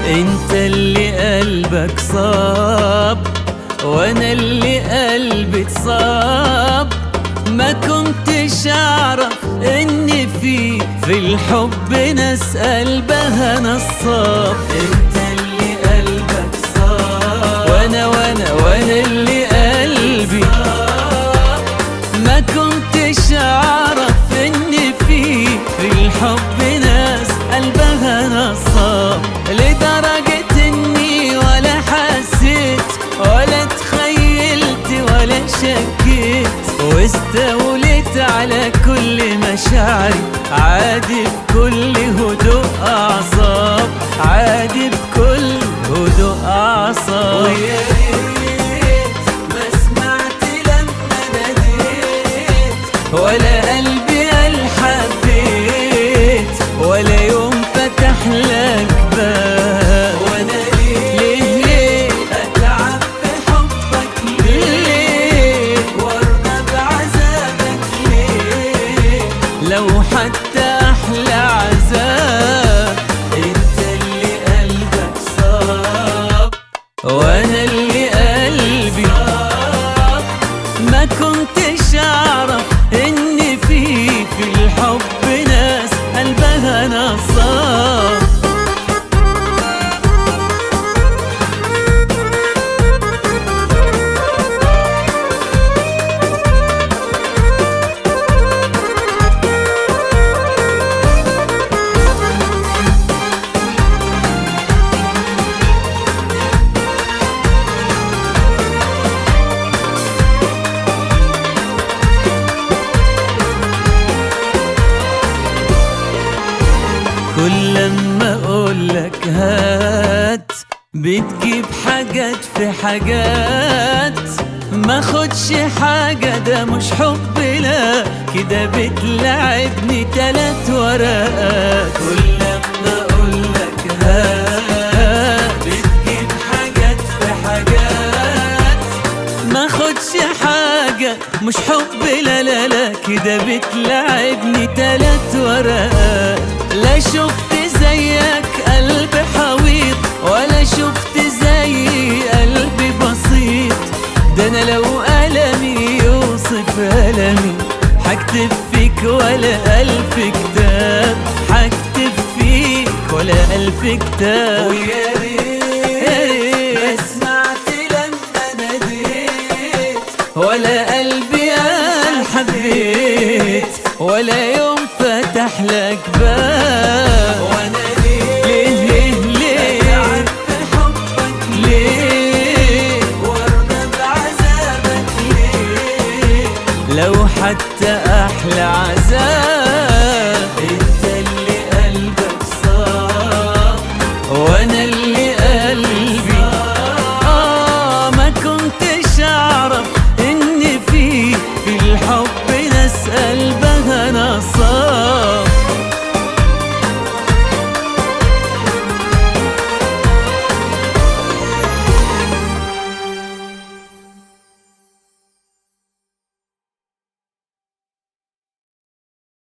انت اللي قلبك صاب وانا اللي قلبي اتصاب ما كنتش اعرف ان في في الحب ناس قلبها نصاب انت اللي قلبك صاب وانا وانا وانا اللي قلبي ما كنتش اعرف ان في في الحب ناس قلبها نصاب لدرجة اني ولا حسيت ولا تخيلت ولا شكيت واستوليت على كل مشاعري عادي بكل هدوء اعصاب عادي بكل هدوء اعصاب ويا ريت ما سمعت لما ناديت ولا قلبي قال حبيت ولا يوم فتح لك باب وانا ليه ليه ليه اتعب في حبك ليه وارضى بعذابك ليه لو حتى احلى عذاب انت اللي قلبك صاب وانا اللي قلبي صاب ما كنتش اعرف ان في في الحب ناس قلبها نصاب كل لما اقولك هات بتجيب حاجات في حاجات ما خدش حاجة ده مش حب لا كده بتلعبني تلات ورقات كل لما اقولك هات بتجيب حاجات في حاجات ما خدش حاجة مش حب لا لا لا كده بتلعبني تلات ورقات لا شفت زيك قلب حويط ولا شفت زي قلبي بسيط ده انا لو قلمي يوصف ألمي هكتب فيك ولا ألف كتاب هكتب فيك ولا ألف كتاب ويا ريت ما سمعت لما ناديت ولا قلبي قال حبيت ولا يوم فتح لك باب وانا ليه ليه ليه اتعب في حبك ليه وارضى بعذابك ليه لو حتى احلى عذاب